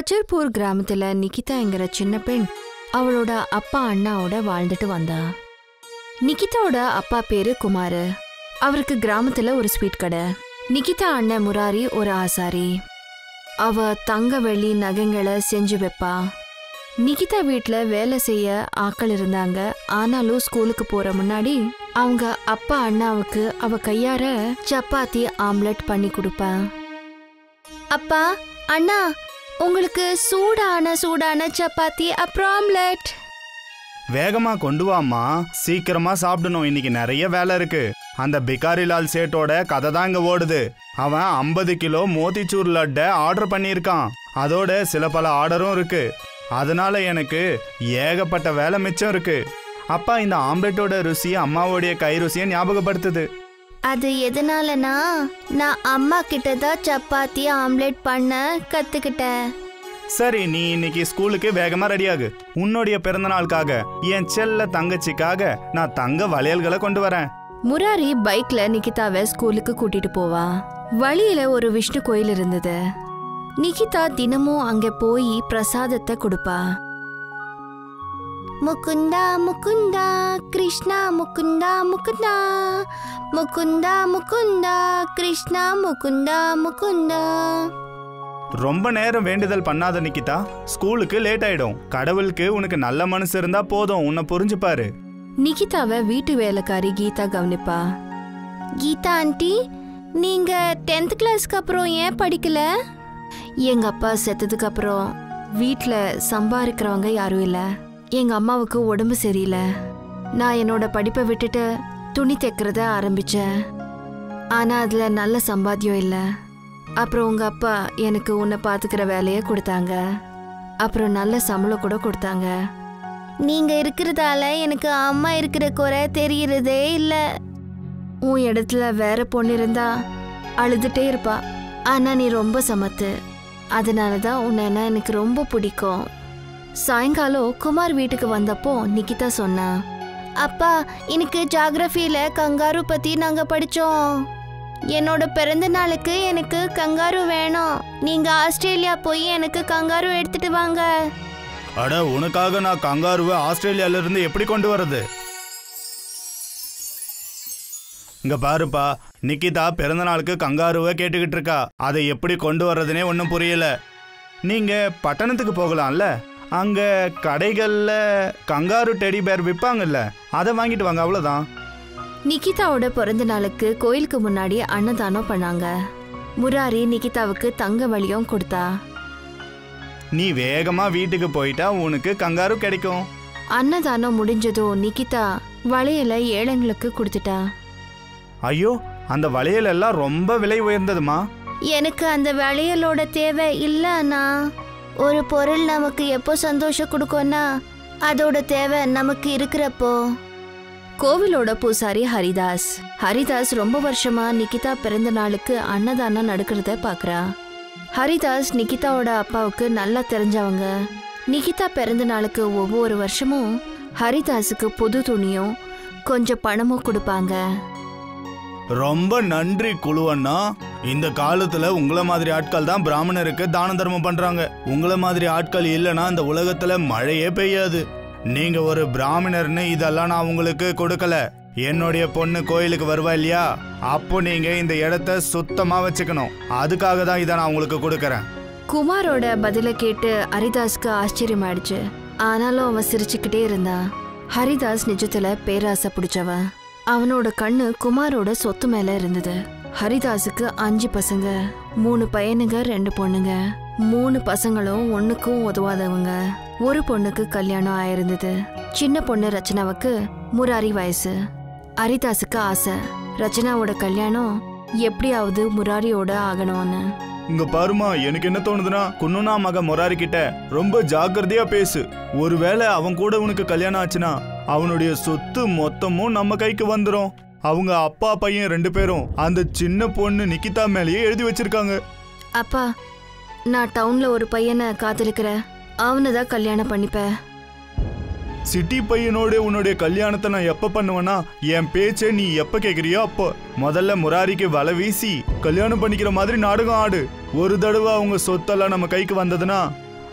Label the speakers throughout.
Speaker 1: கச்சர்பூர் கிராமத்துல நிகிதாங்கிற சின்ன பெண் அவளோட அப்பா அண்ணாவோட வாழ்ந்துட்டு வந்தா நிகிதாவோட அப்பா பேரு குமார் அவருக்கு கிராமத்துல ஒரு ஸ்வீட் கடை நிகிதா அண்ணன் முராரி ஒரு ஆசாரி அவ தங்க வெள்ளி நகைங்களை செஞ்சு வைப்பா நிகிதா வீட்ல வேலை செய்ய ஆட்கள் இருந்தாங்க ஆனாலும் ஸ்கூலுக்கு போற முன்னாடி அவங்க அப்பா அண்ணாவுக்கு அவ கையார சப்பாத்தி ஆம்லெட் பண்ணி கொடுப்பா அப்பா அண்ணா உங்களுக்கு சூடான சூடான சப்பாத்தி அப்புறம் ஆம்லெட்
Speaker 2: வேகமா கொண்டு வாம்மா சீக்கிரமா சாப்பிடணும் இன்னைக்கு நிறைய வேலை இருக்கு அந்த பிகாரிலால் சேட்டோட கதை தான் இங்க ஓடுது அவன் ஐம்பது கிலோ மோத்திச்சூர் லட்டை ஆர்டர் பண்ணியிருக்கான் அதோட சில பல ஆர்டரும் இருக்கு அதனால எனக்கு ஏகப்பட்ட வேலை மிச்சம் இருக்கு அப்பா இந்த ஆம்லெட்டோட ருசி அம்மாவுடைய கை ருசியை ஞாபகப்படுத்துது
Speaker 1: அது எதனாலனா நான் அம்மா கிட்ட தான் சப்பாத்தி ஆம்லெட் பண்ண கத்துக்கிட்டேன்
Speaker 2: சரி நீ இன்னைக்கு ஸ்கூலுக்கு வேகமா ரெடியாகு உன்னுடைய பிறந்த நாளுக்காக என் செல்ல தங்கச்சிக்காக நான் தங்க வளையல்களை கொண்டு வரேன்
Speaker 1: முராரி பைக்ல நிகிதாவை ஸ்கூலுக்கு கூட்டிட்டு போவா வழியில ஒரு விஷ்ணு கோயில் இருந்தது நிகிதா தினமும் அங்க போய் பிரசாதத்தை கொடுப்பா முகுந்தா முகுந்தா கிருஷ்ணா முகுந்தா முகுந்தா முகுந்தா முகுந்தா கிருஷ்ணா முகுந்தா முகுந்தா
Speaker 2: ரொம்ப நேரம் வேண்டுதல் பண்ணாத நிக்கிதா ஸ்கூலுக்கு லேட் ஆயிடும் கடவுளுக்கு உனக்கு நல்ல மனசு இருந்தா போதும் உன்னை புரிஞ்சுப்பாரு
Speaker 1: நிகிதாவை வீட்டு வேலைக்காரி கீதா கவனிப்பா கீதா ஆண்டி நீங்க டென்த் கிளாஸ்க்கு அப்புறம் ஏன் படிக்கல எங்க அப்பா செத்ததுக்கு அப்புறம் வீட்ல சம்பாதிக்கிறவங்க யாரும் இல்ல எங்க அம்மாவுக்கு உடம்பு சரியில்லை நான் என்னோட படிப்பை விட்டுட்டு துணி தைக்கிறத ஆரம்பிச்சேன் ஆனா அதுல நல்ல சம்பாத்தியம் இல்லை அப்புறம் உங்க அப்பா எனக்கு உன்னை பாத்துக்கிற வேலையை கொடுத்தாங்க அப்புறம் நல்ல சம்பளம் கூட கொடுத்தாங்க நீங்க இருக்கிறதால எனக்கு அம்மா இருக்கிற குறை தெரியறதே இல்ல உன் இடத்துல வேற பொண்ணு இருந்தா அழுதுட்டே இருப்பா ஆனா நீ ரொம்ப சமத்து அதனால தான் உன்னை எனக்கு ரொம்ப பிடிக்கும் சாயங்காலம் குமார் வீட்டுக்கு வந்தப்போ நிகிதா சொன்னா அப்பா எனக்கு ஜாகிரபியில கங்காரு பத்தி நாங்க படிச்சோம் என்னோட பிறந்த நாளுக்கு எனக்கு கங்காரு வேணும் நீங்க ஆஸ்திரேலியா போய் எனக்கு கங்காரு எடுத்துட்டு வாங்க
Speaker 2: அட உனக்காக நான் கங்காருவை ஆஸ்திரேலியால இருந்து எப்படி கொண்டு வர்றது இங்க பாருப்பா நிக்கிதா பிறந்த நாளுக்கு கங்காருவை கேட்டுக்கிட்டு இருக்கா அதை எப்படி கொண்டு வர்றதுனே ஒன்றும் புரியல நீங்க பட்டணத்துக்கு போகலாம்ல அங்க கடைகள்ல கங்காரு டெடி பேர் விற்பாங்கல்ல அதை வாங்கிட்டு வாங்க அவ்வளோதான்
Speaker 1: நிகிதாவோட பிறந்த நாளுக்கு கோயிலுக்கு முன்னாடி அன்னதானம் பண்ணாங்க முராரி நிகிதாவுக்கு தங்க வழியும் கொடுத்தா
Speaker 2: நீ வேகமா வீட்டுக்கு போயிட்டா உனக்கு கங்காரு கிடைக்கும்
Speaker 1: அன்னதானம் முடிஞ்சதும் நிகிதா வளையல ஏழைங்களுக்கு கொடுத்துட்டா
Speaker 2: ஐயோ அந்த வளையல் எல்லாம் ரொம்ப விலை உயர்ந்ததுமா
Speaker 1: எனக்கு அந்த வளையலோட தேவை இல்ல அண்ணா ஒரு பொருள் நமக்கு எப்போ சந்தோஷம் கொடுக்கும்னா அதோட தேவை நமக்கு இருக்கிறப்போ கோவிலோட பூசாரி ஹரிதாஸ் ஹரிதாஸ் ரொம்ப வருஷமா நிகிதா பிறந்த நாளுக்கு அன்னதானம் நடக்கிறத பாக்குறா ஹரிதாஸ் நிகிதாவோட அப்பாவுக்கு நல்லா தெரிஞ்சவங்க நிகிதா பிறந்த நாளுக்கு ஒவ்வொரு வருஷமும் ஹரிதாஸுக்கு புது துணியும் கொஞ்சம் பணமும் கொடுப்பாங்க
Speaker 2: ரொம்ப நன்றி குழுவண்ணா இந்த காலத்துல உங்கள மாதிரி ஆட்கள் தான் பிராமணருக்கு தான தர்மம் பண்றாங்க உங்கள மாதிரி ஆட்கள் இல்லைன்னா இந்த உலகத்துல மழையே பெய்யாது நீங்க ஒரு பிராமணர்னு இதெல்லாம் நான் உங்களுக்கு கொடுக்கல என்னுடைய பொண்ணு கோயிலுக்கு வருவா இல்லையா அப்போ நீங்க இந்த இடத்த சுத்தமா வச்சுக்கணும் அதுக்காக தான் இதை நான் உங்களுக்கு கொடுக்கறேன்
Speaker 1: குமாரோட பதில கேட்டு ஹரிதாஸ்க்கு ஆச்சரியமாயிடுச்சு ஆனாலும் அவன் சிரிச்சுக்கிட்டே இருந்தான் ஹரிதாஸ் நிஜத்துல பேராசை பிடிச்சவன் அவனோட கண்ணு குமாரோட சொத்து மேல இருந்தது ஹரிதாஸுக்கு அஞ்சு பசங்க மூணு பையனுங்க ரெண்டு பொண்ணுங்க மூணு பசங்களும் ஒண்ணுக்கும் உதவாதவங்க ஒரு பொண்ணுக்கு கல்யாணம் ஆயிருந்தது சின்ன பொண்ணு ரச்சனாவுக்கு முராரி வயசு ஹரிதாஸுக்கு ஆசை ரச்சனாவோட கல்யாணம் எப்படியாவது முராரியோட ஆகணும்னு
Speaker 2: இங்க பாருமா எனக்கு என்ன தோணுதுன்னா குன்னுனா மக மொராரி கிட்ட ரொம்ப ஜாக்கிரதையா பேசு ஒருவேளை அவன் கூட உனக்கு கல்யாணம் ஆச்சுன்னா அவனுடைய சொத்து மொத்தமும் நம்ம கைக்கு வந்துரும் அவங்க அப்பா பையன் ரெண்டு பேரும் அந்த சின்ன பொண்ணு நிக்கிதா மேலேயே எழுதி வச்சிருக்காங்க
Speaker 1: அப்பா நான் டவுன்ல ஒரு பையனை காத்திருக்கிறேன் அவனை தான் கல்யாணம் பண்ணிப்பேன்
Speaker 2: சிட்டி பையனோட உன்னுடைய கல்யாணத்தை நான் எப்ப பண்ணுவேன்னா என் பேச்சை நீ எப்ப கேக்குறியோ அப்போ முதல்ல முராரிக்கு வலை வீசி கல்யாணம் பண்ணிக்கிற மாதிரி நாடகம் ஆடு ஒரு தடவை அவங்க சொத்தெல்லாம் நம்ம கைக்கு வந்ததுன்னா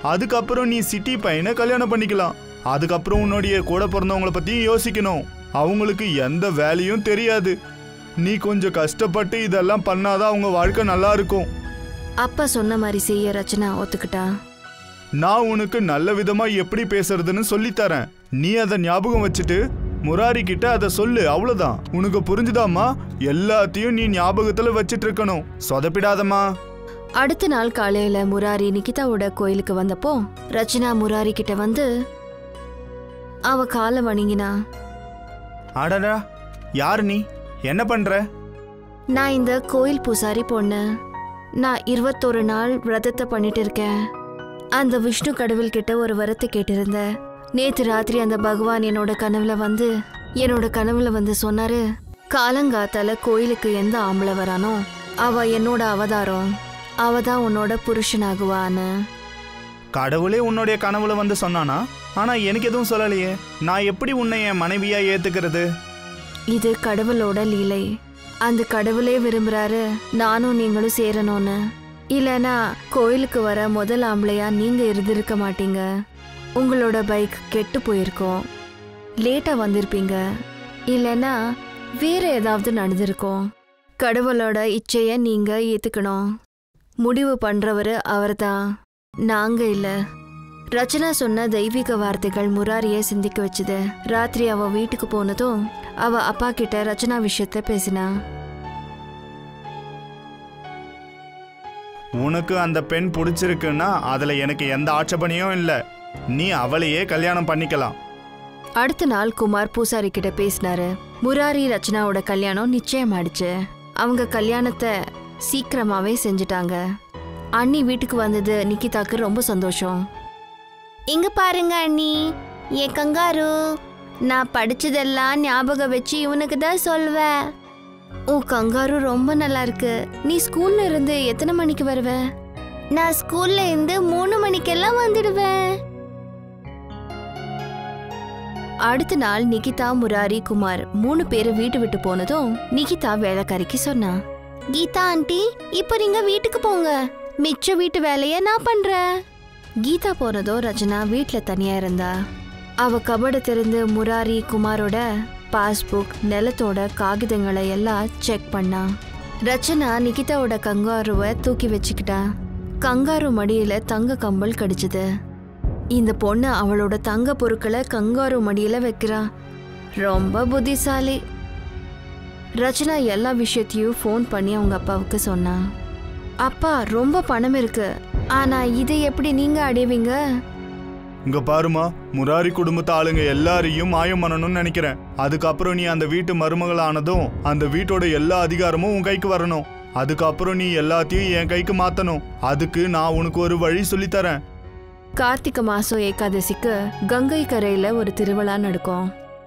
Speaker 2: அதுக்கப்புறம் நீ சிட்டி பையனை கல்யாணம் பண்ணிக்கலாம் அதுக்கப்புறம் உன்னுடைய கூட பிறந்தவங்கள பத்தியும் யோசிக்கணும் அவங்களுக்கு எந்த வேலையும் தெரியாது நீ கொஞ்சம் கஷ்டப்பட்டு இதெல்லாம் பண்ணாதான் அவங்க வாழ்க்கை நல்லா இருக்கும்
Speaker 1: அப்பா சொன்ன மாதிரி செய்ய ரச்சனா ஒத்துக்கிட்டா
Speaker 2: நான் உனக்கு நல்ல விதமா எப்படி பேசுறதுன்னு சொல்லித்தரேன் நீ அதை ஞாபகம் வச்சுட்டு முராரி கிட்ட அதை சொல்லு அவ்வளவுதான் உனக்கு புரிஞ்சுதாம்மா எல்லாத்தையும் நீ ஞாபகத்துல வச்சிட்டு இருக்கணும் சொதப்பிடாதம்மா
Speaker 1: அடுத்த நாள் காலையில முராரி நிகிதாவோட கோயிலுக்கு வந்தப்போ ரச்சனா முராரி கிட்ட வந்து அவ காலை வணங்கினா
Speaker 2: அடடா யாரு நீ என்ன பண்ற
Speaker 1: நான் இந்த கோயில் பூசாரி பொண்ணு நான் இருபத்தொரு நாள் விரதத்தை பண்ணிட்டு இருக்கேன் அந்த விஷ்ணு கடவுள் கிட்ட ஒரு வரத்தை கேட்டிருந்தேன் நேத்து ராத்திரி அந்த பகவான் என்னோட கனவுல வந்து என்னோட கனவுல வந்து சொன்னாரு காலங்காத்தால கோயிலுக்கு எந்த ஆம்பளை வரானோ அவ என்னோட அவதாரம் அவ தான் உன்னோட புருஷனாகுவான்னு
Speaker 2: கடவுளே உன்னுடைய கனவுல வந்து சொன்னானா ஆனா எனக்கு எதுவும் சொல்லலையே நான் எப்படி உன்னை என் மனைவியா ஏத்துக்கிறது
Speaker 1: இது கடவுளோட லீலை அந்த கடவுளே விரும்புறாரு நானும் நீங்களும் சேரணும்னு இல்லனா கோயிலுக்கு வர முதல் ஆம்பளையா நீங்க இருந்திருக்க மாட்டீங்க உங்களோட பைக் கெட்டு போயிருக்கோம் லேட்டா வந்திருப்பீங்க இல்லனா வேற ஏதாவது நடந்திருக்கும் கடவுளோட இச்சைய நீங்க ஏத்துக்கணும் முடிவு பண்றவரு அவர்தான் நாங்க இல்ல ரச்சனா சொன்ன தெய்வீக வார்த்தைகள் முராரிய சிந்திக்க வச்சுது ராத்திரி அவ வீட்டுக்கு போனதும் அவ அப்பா கிட்ட ரச்சனா விஷயத்த பேசினா
Speaker 2: உனக்கு அந்த பெண் பிடிச்சிருக்குன்னா அதுல எனக்கு எந்த ஆட்சேபனையும் இல்லை நீ அவளையே கல்யாணம் பண்ணிக்கலாம்
Speaker 1: அடுத்த நாள் குமார் பூசாரி கிட்ட பேசினாரு முராரி ரச்சனாவோட கல்யாணம் நிச்சயமாயிடுச்சு அவங்க கல்யாணத்தை சீக்கிரமாவே செஞ்சுட்டாங்க அண்ணி வீட்டுக்கு வந்தது நிக்கிதாக்கு ரொம்ப சந்தோஷம் இங்க பாருங்க அண்ணி என் கங்காரு நான் படிச்சதெல்லாம் ஞாபகம் வச்சு இவனுக்கு தான் சொல்வேன் ஓ கங்காரு ரொம்ப நல்லா இருக்கு நீ ஸ்கூல்ல இருந்து எத்தனை மணிக்கு வருவ நான் ஸ்கூல்ல இருந்து மூணு மணிக்கெல்லாம் வந்துடுவேன் அடுத்த நாள் நிகிதா முராரி குமார் மூணு பேரு வீட்டு விட்டு போனதும் நிகிதா வேலைக்காரிக்கு சொன்னா கீதா ஆண்டி இப்போ நீங்க வீட்டுக்கு போங்க மிச்ச வீட்டு வேலைய நான் பண்றேன் கீதா போனதும் ரச்சனா வீட்ல தனியா இருந்தா அவ கபட திறந்து முராரி குமாரோட பாஸ்புக் நிலத்தோட காகிதங்களை எல்லாம் செக் பண்ணா ரச்சனா நிகிதாவோட கங்காருவை தூக்கி வச்சுக்கிட்டா கங்காரு மடியில தங்க கம்பல் கடிச்சது இந்த பொண்ணு அவளோட தங்க பொருட்களை கங்காரு மடியில வைக்கிறா ரொம்ப புத்திசாலி ரச்சனா எல்லா விஷயத்தையும் ஃபோன் பண்ணி அவங்க அப்பாவுக்கு சொன்னா அப்பா ரொம்ப பணம் இருக்கு ஆனா இதை எப்படி நீங்க அடைவீங்க
Speaker 2: இங்க பாருமா முராரி குடும்பத்து ஆளுங்க எல்லாரையும் மாயம் பண்ணணும்னு நினைக்கிறேன் அதுக்கப்புறம் நீ அந்த வீட்டு மருமகளானதும் அந்த வீட்டோட எல்லா அதிகாரமும் உன் கைக்கு வரணும் அதுக்கப்புறம் நீ எல்லாத்தையும் என் கைக்கு மாத்தணும் அதுக்கு நான் உனக்கு ஒரு வழி சொல்லித் தரேன்
Speaker 1: கார்த்திகை மாசம் ஏகாதசிக்கு கங்கை கரையில ஒரு திருவிழா நடக்கும்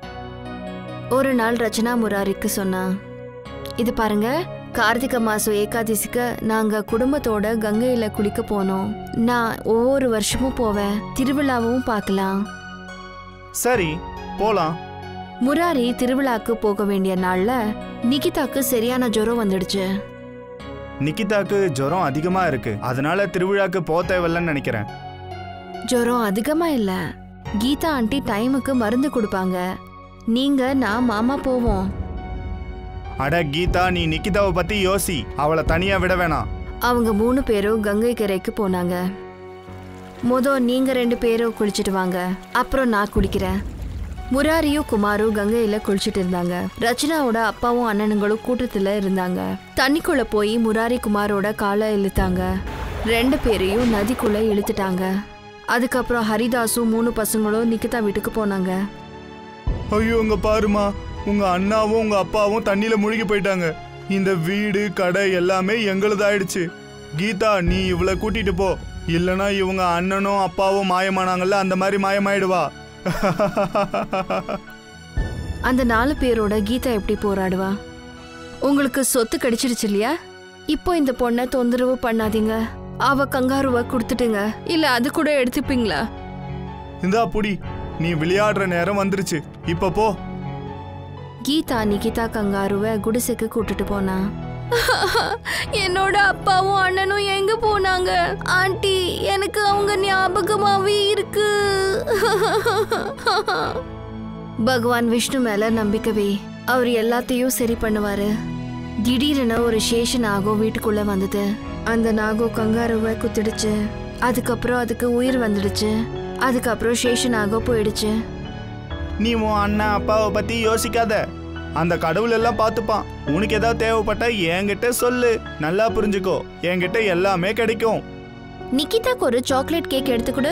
Speaker 1: ஒரு நாள் ரச்சனா முராரிக்கு சொன்னா இது பாருங்க கார்த்திகை மாசம் ஏகாதசிக்கு நாங்க குடும்பத்தோட கங்கையில குளிக்க போனோம் நான் ஒவ்வொரு வருஷமும் போவேன் திருவிழாவும் பார்க்கலாம்
Speaker 2: சரி போலாம்
Speaker 1: முராரி திருவிழாக்கு போக வேண்டிய நாள்ல நிகிதாக்கு சரியான ஜுரம் வந்துடுச்சு
Speaker 2: நிக்கிதாக்கு ஜுரம் அதிகமா இருக்கு அதனால திருவிழாக்கு போக தேவையில்லைன்னு நினைக்கிறேன்
Speaker 1: ஜுரம் அதிகமா இல்ல கீதா ஆண்டி டைமுக்கு மருந்து கொடுப்பாங்க நீங்க நான் மாமா போவோம்
Speaker 2: அட கீதா நீ நிக்கிதாவை பத்தி யோசி அவளை தனியா விட வேணாம்
Speaker 1: அவங்க மூணு பேரும் கங்கை கரைக்கு போனாங்க மொத நீங்க ரெண்டு பேரும் குளிச்சிட்டு வாங்க அப்புறம் நான் குளிக்கிறேன் முராரியும் குமாரும் கங்கையில குளிச்சிட்டு இருந்தாங்க ரச்சனாவோட அப்பாவும் அண்ணனுங்களும் கூட்டத்துல இருந்தாங்க தண்ணிக்குள்ள போய் முராரி குமாரோட காலை இழுத்தாங்க ரெண்டு பேரையும் நதிக்குள்ள இழுத்துட்டாங்க அதுக்கப்புறம் ஹரிதாஸும் மூணு பசங்களும் நிக்கிதா வீட்டுக்கு போனாங்க
Speaker 2: ஐயோ இங்க பாருமா உங்க அண்ணாவும் உங்க அப்பாவும் தண்ணியில முழுகி போயிட்டாங்க இந்த வீடு கடை எல்லாமே எங்களுதாயிடுச்சு கீதா நீ இவளை கூட்டிட்டு போ இல்லனா இவங்க அண்ணனும் அப்பாவும் மாயமானாங்கல்ல அந்த மாதிரி மாயமாயிடுவா
Speaker 1: அந்த நாலு பேரோட கீதா எப்படி போராடுவா உங்களுக்கு சொத்து கிடைச்சிருச்சு இல்லையா இப்போ இந்த பொண்ணை தொந்தரவு பண்ணாதீங்க அவ கங்காருவ கொடுத்துட்டுங்க இல்ல அது கூட எடுத்துப்பீங்களா
Speaker 2: இந்தா புடி நீ விளையாடுற நேரம் வந்துருச்சு இப்ப போ
Speaker 1: கீதா நிகிதா கங்காருவ குடிசைக்கு கூட்டிட்டு போனா என்னோட அப்பாவும் அண்ணனும் எங்க போனாங்க ஆண்டி எனக்கு அவங்க ஞாபகமாவே இருக்கு பகவான் விஷ்ணு மேல நம்பிக்கை வை அவர் எல்லாத்தையும் சரி பண்ணுவாரு திடீரென ஒரு சேஷ நாகம் வீட்டுக்குள்ள வந்தது அந்த நாகம் கங்காருவை குத்திடுச்சு அதுக்கப்புறம் அதுக்கு உயிர் வந்துடுச்சு அதுக்கப்புறம் சேஷ நாகம் போயிடுச்சு
Speaker 2: நீ உன் அண்ணன் அப்பாவை பத்தி யோசிக்காத அந்த கடவுள் எல்லாம் பார்த்துப்பான் உனக்கு ஏதாவது தேவைப்பட்டா என்கிட்ட சொல்லு நல்லா புரிஞ்சுக்கோ என்கிட்ட எல்லாமே கிடைக்கும்
Speaker 1: நிக்கிதாக்கு ஒரு சாக்லேட் கேக் எடுத்து கொடு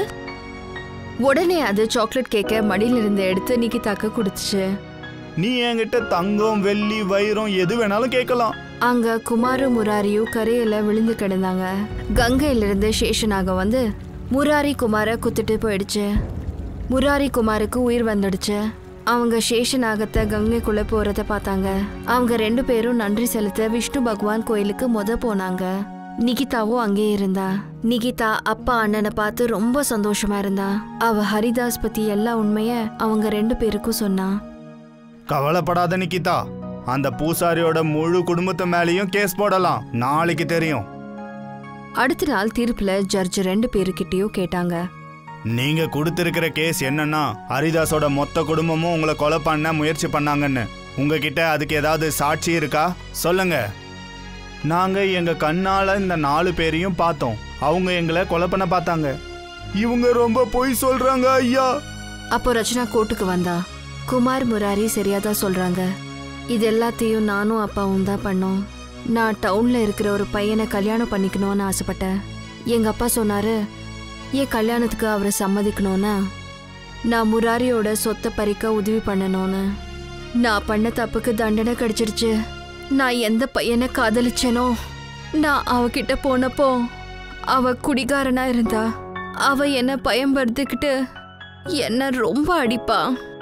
Speaker 1: உடனே அது சாக்லேட் கேக்கை மடியில இருந்து எடுத்து நிக்கிதாக்கு கொடுத்துச்சு
Speaker 2: நீ என்கிட்ட தங்கம் வெள்ளி வைரம் எது வேணாலும் கேட்கலாம்
Speaker 1: அங்க குமாரு முராரியும் கரையில விழுந்து கிடந்தாங்க கங்கையிலிருந்து சேஷனாக வந்து முராரி குமார குத்திட்டு போயிடுச்சு முராரி குமாருக்கு உயிர் வந்துடுச்சு அவங்க சேஷநாகத்தை கங்கைக்குள்ள போறத பார்த்தாங்க அவங்க ரெண்டு பேரும் நன்றி செலுத்த விஷ்ணு பகவான் கோயிலுக்கு முத போனாங்க நிகிதாவும் அங்கே இருந்தா நிகிதா அப்பா அண்ணனை பார்த்து ரொம்ப சந்தோஷமா இருந்தா அவ ஹரிதாஸ் பத்தி எல்லா உண்மைய அவங்க ரெண்டு பேருக்கும் சொன்னா
Speaker 2: கவலைப்படாத நிக்கிதா அந்த பூசாரியோட முழு குடும்பத்து மேலேயும் கேஸ் போடலாம் நாளைக்கு தெரியும்
Speaker 1: அடுத்த நாள் தீர்ப்புல ஜட்ஜ் ரெண்டு பேருக்கிட்டயும் கேட்டாங்க
Speaker 2: நீங்க கொடுத்திருக்கிற கேஸ் என்னன்னா ஹரிதாஸோட மொத்த குடும்பமும் உங்களை கொலை பண்ண முயற்சி பண்ணாங்கன்னு உங்ககிட்ட அதுக்கு ஏதாவது சாட்சி இருக்கா சொல்லுங்க நாங்க எங்க கண்ணால இந்த நாலு பேரையும் பார்த்தோம் அவங்க எங்களை கொலை பண்ண பார்த்தாங்க இவங்க ரொம்ப பொய் சொல்றாங்க ஐயா
Speaker 1: அப்போ ரச்சனா கோர்ட்டுக்கு வந்தா குமார் முராரி சரியாதான் சொல்றாங்க இது எல்லாத்தையும் நானும் அப்பாவும் தான் பண்ணோம் நான் டவுன்ல இருக்கிற ஒரு பையனை கல்யாணம் பண்ணிக்கணும்னு ஆசைப்பட்டேன் எங்க அப்பா சொன்னாரு என் கல்யாணத்துக்கு அவரை சம்மதிக்கணும்னா நான் முராரியோட சொத்தை பறிக்க உதவி பண்ணணும்னு நான் பண்ண தப்புக்கு தண்டனை கிடைச்சிருச்சு நான் எந்த பையனை காதலிச்சேனோ நான் அவகிட்ட போனப்போ அவ குடிகாரனா இருந்தா அவ என்ன பயன்படுத்திக்கிட்டு என்ன ரொம்ப அடிப்பா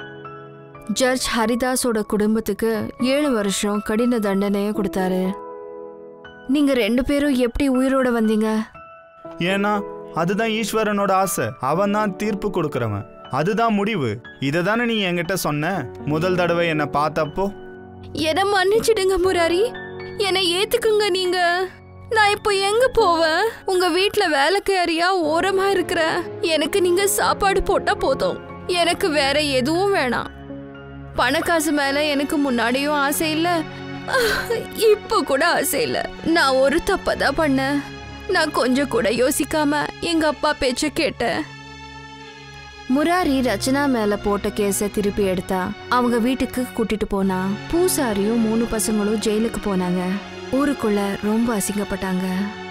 Speaker 1: ஜட்ஜ் ஹரிதாஸோட குடும்பத்துக்கு ஏழு வருஷம் கடின தண்டனையை கொடுத்தாரு நீங்க ரெண்டு பேரும் எப்படி உயிரோட வந்தீங்க
Speaker 2: ஏன்னா அதுதான் ஈஸ்வரனோட ஆசை அவன் தான் தீர்ப்பு கொடுக்கறவன் அதுதான் முடிவு இதை தானே நீ என்கிட்ட சொன்ன முதல் தடவை என்னை பார்த்தப்போ
Speaker 1: என்ன மன்னிச்சிடுங்க முராரி என்னை ஏத்துக்குங்க நீங்க நான் இப்போ எங்க போவேன் உங்க வீட்ல வேலைக்காரியா ஓரமா இருக்கிற எனக்கு நீங்க சாப்பாடு போட்டா போதும் எனக்கு வேற எதுவும் வேணாம் பணக்காசு மேல எனக்கு முன்னாடியும் ஆசை இல்ல இப்போ கூட ஆசை இல்ல நான் ஒரு தப்பதான் பண்ணேன் நான் கொஞ்சம் கூட யோசிக்காம எங்க அப்பா பேச்ச கேட்டேன் முராரி ரச்சனா மேல போட்ட கேஸ திருப்பி எடுத்தா அவங்க வீட்டுக்கு கூட்டிட்டு போனா பூசாரியும் மூணு பசங்களும் ஜெயிலுக்கு போனாங்க ஊருக்குள்ள ரொம்ப அசிங்கப்பட்டாங்க